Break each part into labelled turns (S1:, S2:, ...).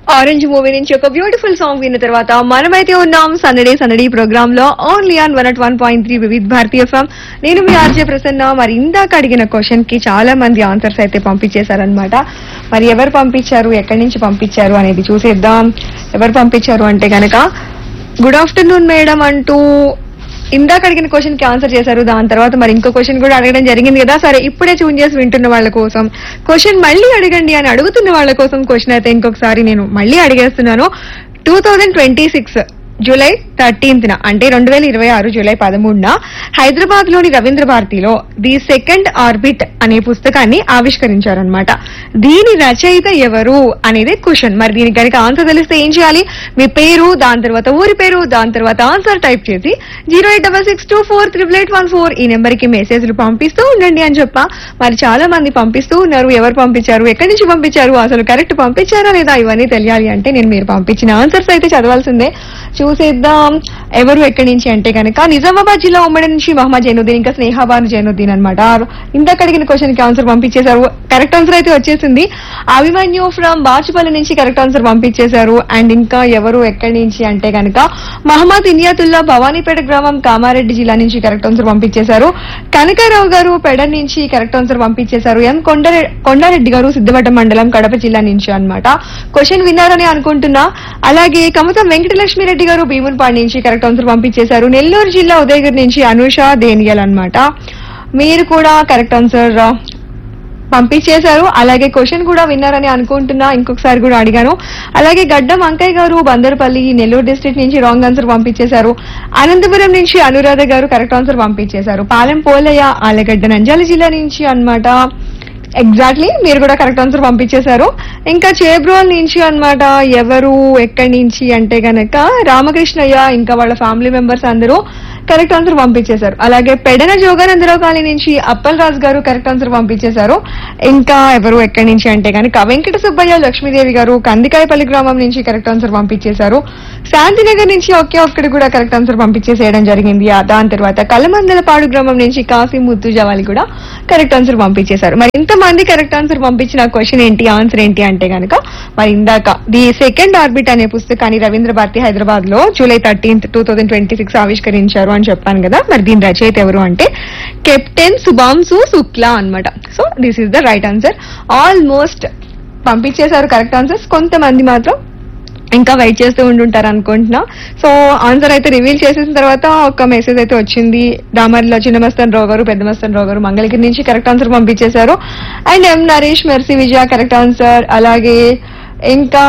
S1: orange movie నుంచి ఒక beautiful song విన్న తర్వాత మనమైతే ఉన్నాం సన్నడే సన్నడి ప్రోగ్రామ్ లో only on one at one point three Vividh Bharatiya FM నేను మీ ఆర్జే ప్రసన్న మరి ఇందాక అడిగిన క్వశ్చన్ కి చాలా మంది ఆన్సర్స్ అయితే పంపించేశారనమాట మరి ఎవరు పంపించారు ఎక్కడి నుంచి పంపించారు అనేది చూసేద్దాం ఎవరు పంపించారు అంటే గనక గుడ్ ఆఫ్టర్నూన్ మేడం అంటూ ఇందాక అడిగిన క్వశ్చన్ కి ఆన్సర్ చేశారు దాని తర్వాత మరి ఇంకో క్వశ్చన్ కూడా అడగడం జరిగింది కదా సరే ఇప్పుడే చూన్ చేసి వింటున్న వాళ్ళ కోసం క్వశ్చన్ మళ్ళీ అడగండి అని అడుగుతున్న వాళ్ళ కోసం క్వశ్చన్ అయితే ఇంకొకసారి నేను మళ్ళీ అడిగేస్తున్నాను two thousand twenty six July thirteenth న అంటే రెండు వేల ఇరవై ఆరు జూలై పదమూడున హైదరాబాద్ లోని రవీంద్ర భారతిలో ది సెకండ్ ఆర్బిట్ అనే పుస్తకాన్ని ఆవిష్కరించారనమాట దీని రచయిత ఎవరు అనేది క్వశ్చన్ మరి దీనికి కనుక ఆన్సర్ తెలిస్తే ఏం చేయాలి మీ పేరు దాని తర్వాత ఊరి పేరు దాని తర్వాత ఆన్సర్ టైప్ చేసి zero eight double six two four triple eight one four ఈ నెంబర్ కి మెసేజ్లు పంపిస్తూ ఉండండి అని చెప్ప మరి చాలా మంది పంపిస్తూ ఉన్నారు ఎవరు పంపించారు ఎక్కడి నుంచి పంపించారు అసలు కరెక్ట్ పంపించారా లేదా ఇవన్నీ తెలియాలి అంటే నేను మీరు పంపించిన ఆన్సర్స్ అయితే చదవాల్సిందే చూసేద్దాం ఎవరు ఎక్కడి నుంచి అంటే కనుక నిజామాబాద్ జిల్లా ఉమ్మడి నుంచి మహమ్మద్ జైనుద్దీన్ ఇంకా స్నేహాబాను జైనుద్దీన్ అనమాట ఇందాక అడిగిన క్వశ్చన్ కి ఆన్సర్ పంపించేశారు కరెక్ట్ ఆన్సర్ అయితే వచ్చేసింది అభిమన్యు ఫ్రమ్ బాచుపల్లి నుంచి కరెక్ట్ ఆన్సర్ పంపించేశారు అండ్ ఇంకా ఎవరు ఎక్కడి నుంచి అంటే కనుక మహమ్మద్ ఇనియాతుల్లా భవానీపేట గ్రామం కామారెడ్డి జిల్లా నుంచి కరెక్ట్ ఆన్సర్ పంపించేశారు కనకారావు గారు పెడ నుంచి కరెక్ట్ ఆన్సర్ పంపించేశారు ఎం కొండరె కొండారెడ్డి గారు సిద్ధవట మండలం కడప జిల్లా నుంచి అన్నమాట క్వశ్చన్ విన్నారని అనుకుంటున్నా అలాగే కమతం వెంకటలక్ష్మి రెడ్డి గారు భీమునిపాడు నుంచి కరెక్ట్ ఆన్సర్ పంపించేశారు నెల్లూరు జిల్లా ఉదయగిరి నుంచి అనుష దేనియల్ అన్నమాట మీరు కూడా కరెక్ట్ ఆన్సర్ పంపించేశారు అలాగే క్వశ్చన్ కూడా విన్నారని అనుకుంటున్నా ఇంకొకసారి కూడా అడిగాను అలాగే గడ్డం అంకయ్య గారు బందర్పల్లి నెల్లూరు డిస్ట్రిక్ట్ నుంచి రాంగ్ ఆన్సర్ పంపించేశారు అనంతపురం నుంచి అనురాధ గారు కరెక్ట్ ఆన్సర్ పంపించేశారు పాలెం పోలయ్య ఆలగడ్డ నంద్యాల జిల్లా నుంచి అన్నమాట ఎగ్జాక్ట్లీ మీరు కూడా కరెక్ట్ ఆన్సర్ పంపించేశారు ఇంకా చేబ్రోల్ నుంచి అన్నమాట ఎవరు ఎక్కడి నుంచి అంటే గనక రామకృష్ణయ్య ఇంకా వాళ్ళ ఫ్యామిలీ మెంబర్స్ అందరూ కరెక్ట్ ఆన్సర్ పంపించేశారు అలాగే పెడన జోగానందరావు కాలనీ నుంచి అప్పల్ రాజు గారు కరెక్ట్ ఆన్సర్ పంపించేశారు ఇంకా ఎవరు ఎక్కడి నుంచి అంటే కనుక వెంకట సుబ్బయ్య లక్ష్మీదేవి గారు కందికాయపల్లి గ్రామం నుంచి కరెక్ట్ ఆన్సర్ పంపించేశారు శాంతినగర్ నుంచి ఒకే ఒక్కటి కూడా కరెక్ట్ ఆన్సర్ పంపించేసేయడం జరిగింది ఆ దాని తర్వాత కలమందలపాడు గ్రామం నుంచి కాశీ ముత్తు జవాలి కూడా కరెక్ట్ ఆన్సర్ పంపించేశారు మరి ఇంతమంది కరెక్ట్ ఆన్సర్ పంపించిన క్వశ్చన్ ఏంటి ఆన్సర్ ఏంటి అంటే కనుక మరి ఇందాక ది సెకండ్ ఆర్బిట్ అనే పుస్తకాన్ని రవీంద్ర భారతి హైదరాబాద్ లో July thirteenth two thousand twenty six ఆవిష్కరించారు అని చెప్పాను కదా మరి దీని రచయిత ఎవరు అంటే కెప్టెన్ సుభాంశు శుక్లా అన్నమాట so this is the right answer almost పంపించేశారు కరెక్ట్ ఆన్సర్స్ కొంతమంది మాత్రం ఇంకా వెయిట్ చేస్తూ ఉండుంటారు అనుకుంటున్నా సో ఆన్సర్ అయితే రివీల్ చేసేసిన తర్వాత ఒక మెసేజ్ అయితే వచ్చింది దామర్లో చిన్న మస్తన్ రావు గారు పెద్ద మస్తన్ రావు గారు మంగళగిరి నుంచి కరెక్ట్ ఆన్సర్ పంపించేశారు and M Naresh Mercy Vijaya correct answer అలాగే ఇంకా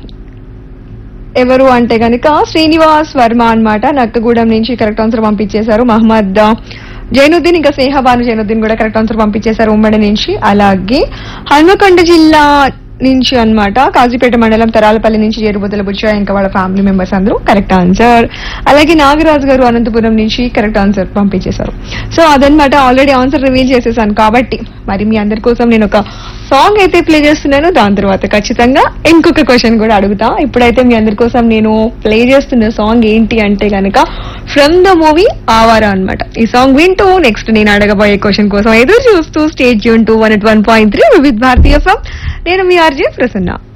S1: ఎవరు అంటే గనుక శ్రీనివాస్ వర్మ అన్నమాట నక్కగూడెం నుంచి కరెక్ట్ ఆన్సర్ పంపించేశారు మహమ్మద్ జైనుద్దీన్ ఇంకా స్నేహబాను జైనుద్దీన్ కూడా కరెక్ట్ ఆన్సర్ పంపించేశారు ఉమ్మడి నుంచి అలాగే హన్మకొండ జిల్లా నుంచి అన్నమాట కాజీపేట మండలం తరాలపల్లి నుంచి ఏరుబుద్దల బుచ్చ ఇంకా వాళ్ళ ఫ్యామిలీ మెంబర్స్ అందరూ కరెక్ట్ ఆన్సర్ అలాగే నాగరాజు గారు అనంతపురం నుంచి కరెక్ట్ ఆన్సర్ పంపించేశారు సో అదనమాట ఆల్రెడీ ఆన్సర్ రివీల్ చేసేసాను కాబట్టి మరి మీ అందరి కోసం నేను ఒక సాంగ్ అయితే ప్లే చేస్తున్నాను దాని తర్వాత ఖచ్చితంగా ఇంకొక క్వశ్చన్ కూడా అడుగుతా ఇప్పుడైతే మీ అందరి కోసం నేను ప్లే చేస్తున్న సాంగ్ ఏంటి అంటే గనక ఫ్రమ్ ద మూవీ ఆవారా అన్నమాట ఈ సాంగ్ వింటూ నెక్స్ట్ నేను అడగబోయే క్వశ్చన్ కోసం ఎదురు చూస్తూ స్టేట్ యూన్ to one at one point three with Bharatiya FM నేను మీ ఆర్జే ప్రసన్న